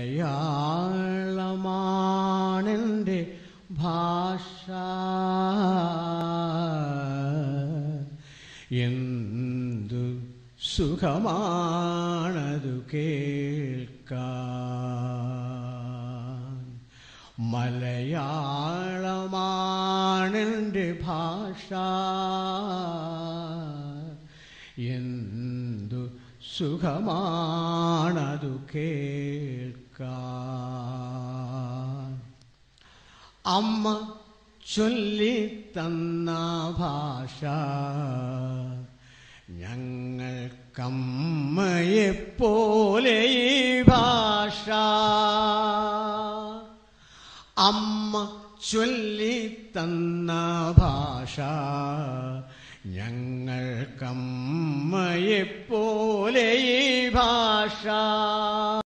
മലയാളമാണെൻ്റെ ഭാഷ എന്തു സുഖമാണതു കേൾക്കാൻ മലയാളമാണെൻ്റെ ഭാഷ എന്തു സുഖമാണതു കേൾക്കാൻ അമ്മ ചൊല്ലിത്തന്ന ഭാഷ ഞങ്ങൾക്കമ്മയെപ്പോലെ ഈ ഭാഷ അമ്മ ചൊല്ലിത്തന്ന ഭാഷ ഞങ്ങൾക്കമ്മയെപ്പോലെ ഈ ഭാഷ